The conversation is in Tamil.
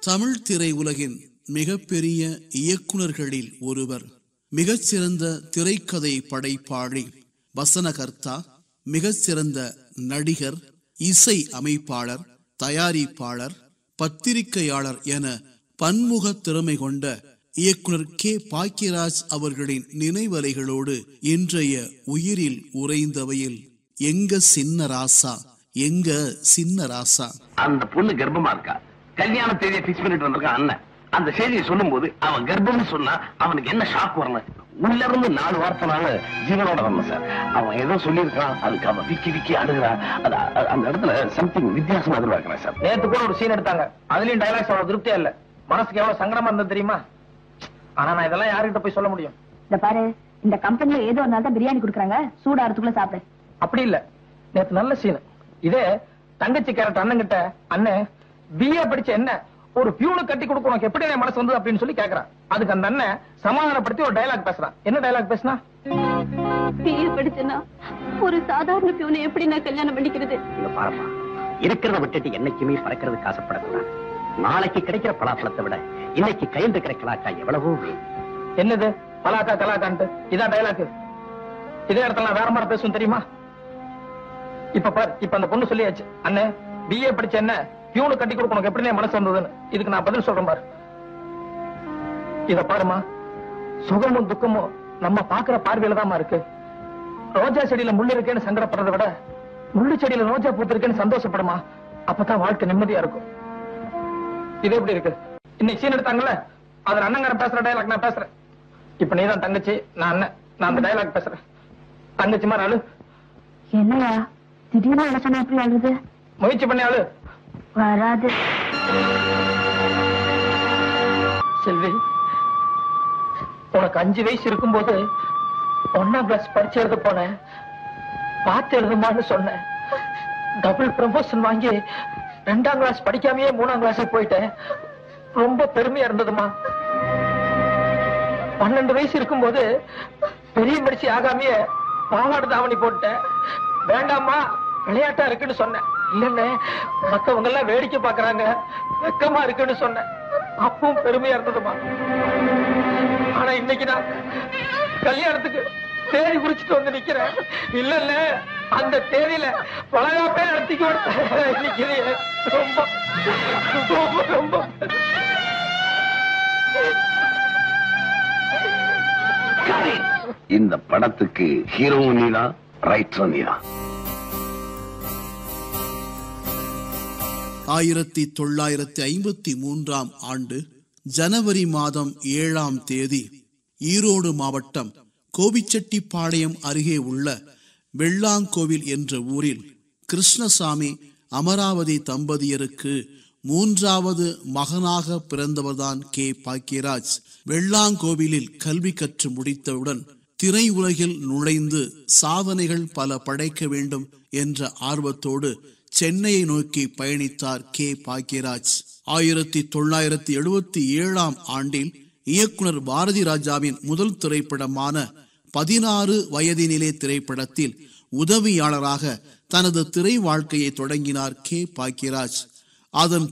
தமிழ் திரையுலகின் மிகப்பெரிய இயக்குனர்களில் ஒருவர் மிகச்சிறந்த திரைக்கதை படைப்பாளி வசனகர்த்தா மிகச்சிறந்த நடிகர் இசை அமைப்பாளர் தயாரிப்பாளர் பத்திரிகையாளர் என பன்முக திறமை கொண்ட இயக்குனர் கே பாக்கியராஜ் அவர்களின் நினைவலைகளோடு இன்றைய உயிரில் உறைந்தவையில் எங்க சின்ன ராசா எங்க சின்ன ராசா அந்த பொண்ணு கர்ப்பமா இருக்கா கல்யாண தேதியை பிக்ஸ் பண்ணிட்டு வந்திருக்கான் அண்ணன் அந்த செய்தியை சொல்லும் போது அவன் கர்ப்பம்னு சொன்னா அவனுக்கு என்ன ஷாக் வரணும் உள்ள இருந்து நாலு வாரத்தினால ஜீவனோட வரணும் சார் அவன் ஏதோ சொல்லியிருக்கான் அதுக்கு அவன் விக்கி விக்கி அழுகிறான் அது அ- அந்த இடத்துல சம்திங் வித்தியாசமா எதிர்பார்க்கிறேன் சார் நேத்து கூட ஒரு சீன் எடுத்தாங்க அதுலயும் டைலாக்ஸ் அவ்வளவு திருப்தியா இல்ல மனசுக்கு எவ்வளவு சங்கடமா இருந்தது தெரியுமா ஆனா நான் இதெல்லாம் யாருக்கிட்ட போய் சொல்ல முடியும் இந்த பாரு இந்த கம்பெனில ஏதோ ஒரு நாள் தான் பிரியாணி கொடுக்குறாங்க சூடாறதுக்குள்ள சாப்பிடு அப்படி இல்ல நேத்து நல்ல சீன் இதே தங்கச்சி கேரட் அண்ணன் கிட்ட அண்ணன் பிஏ படிச்ச என்ன ஒரு பியூனு கட்டி கொடுக்க உனக்கு எப்படி என் மனசு வந்தது அப்படின்னு சொல்லி கேக்குறான் அதுக்கு அந்த அண்ணன் சமாதானப்படுத்தி ஒரு டயலாக் பேசுறான் என்ன டயலாக் பேசுனா பிஏ படிச்சேன்னா ஒரு சாதாரண பியூனை எப்படி நான் கல்யாணம் பண்ணிக்கிறது இங்க பாருமா இருக்கிறத விட்டுட்டு என்னைக்குமே பறக்கிறதுக்கு ஆசைப்படக்கூடாது நாளைக்கு கிடைக்கிற பலாப்பழத்தை விட இன்னைக்கு கையில் இருக்கிற கலாக்கா எவ்வளவோ வேணும். என்னது பலாக்கா கலாக்கான்ட்டு இதான் டயலாக் இதே இடத்துல நான் வேற மாதிரி பேசும் தெரியுமா இப்ப பாரு இப்ப அந்த பொண்ணு சொல்லியாச்சு அண்ணே பிஏ படிச்ச என்ன பியூனு கட்டி கொடுக்க உனக்கு எப்படி என் மனசு வந்ததுன்னு இதுக்கு நான் பதில் சொல்றேன் பாரு இத பாருமா சுகமும் துக்கமும் நம்ம பாக்குற பார்வையில தாம்மா இருக்கு ரோஜா செடியில முள்ளு இருக்கேன்னு சங்கடப்படுறதை விட முள்ளு செடியில ரோஜா பூத்து இருக்கேன்னு சந்தோஷப்படுமா அப்பதான் வாழ்க்கை நிம்மதியா இருக்கும் இது எப்படி இருக்கு இன்னைக்கு சீன் எடுத்தாங்கல்ல அதுல அண்ணங்காரன் பேசுற டயலாக் நான் பேசுறேன் இப்ப நீதான் தங்கச்சி நான் அண்ணன் நான் அந்த டயலாக் பேசுறேன் தங்கச்சி மாதிரி அழு என்னையா திடீர்னு என்ன சொன்னா எப்படி அழுது முயற்சி பண்ணி அழு வராது செல்வி உனக்கு அஞ்சு வயசு இருக்கும்போது ஒன்னாம் கிளாஸ் படிச்சு எழுத போனேன் பார்த்து எழுதுமான்னு சொன்னேன் டபுள் ப்ரமோஷன் வாங்கி ரெண்டாம் கிளாஸ் படிக்காமயே மூணாம் கிளாஸ் போயிட்டேன் ரொம்ப பெருமையா இருந்ததுமா பன்னெண்டு வயசு இருக்கும்போது பெரிய மனுஷி ஆகாமையே பாவாடு தாவணி போட்டேன் வேண்டாம்மா விளையாட்டா இருக்குன்னு சொன்னேன் இல்லன்னு மத்தவங்க எல்லாம் வேடிக்கை பாக்குறாங்க வெக்கமா இருக்குன்னு சொன்னேன் அப்பவும் பெருமையா இருந்ததுமா ஆனா இன்னைக்கு நான் கல்யாணத்துக்கு தேதி குறிச்சிட்டு வந்து நிக்கிறேன் இல்ல இல்ல அந்த தேதியில பலகாப்பே நடத்திக்க நிக்கிறேன் ரொம்ப ரொம்ப ரொம்ப இந்த படத்துக்கு ஹீரோவும் நீதான் ரைட்டரும் நீதான் ஆயிரத்தி தொள்ளாயிரத்தி ஐம்பத்தி மூன்றாம் ஆண்டு ஜனவரி மாதம் ஏழாம் தேதி ஈரோடு மாவட்டம் கோபிச்செட்டிப்பாளையம் அருகே உள்ள வெள்ளாங்கோவில் என்ற ஊரில் கிருஷ்ணசாமி அமராவதி தம்பதியருக்கு மூன்றாவது மகனாக பிறந்தவர்தான் கே பாக்கியராஜ் வெள்ளாங்கோவிலில் கல்வி கற்று முடித்தவுடன் திரையுலகில் நுழைந்து சாதனைகள் பல படைக்க வேண்டும் என்ற ஆர்வத்தோடு சென்னையை நோக்கி பயணித்தார் கே பாக்கியராஜ் ஆயிரத்தி தொள்ளாயிரத்தி எழுபத்தி ஏழாம் ஆண்டில் இயக்குனர் பாரதி ராஜாவின் முதல் திரைப்படமான பதினாறு வயதினிலே திரைப்படத்தில் உதவியாளராக தனது திரை வாழ்க்கையை தொடங்கினார் கே பாக்கியராஜ் அதன்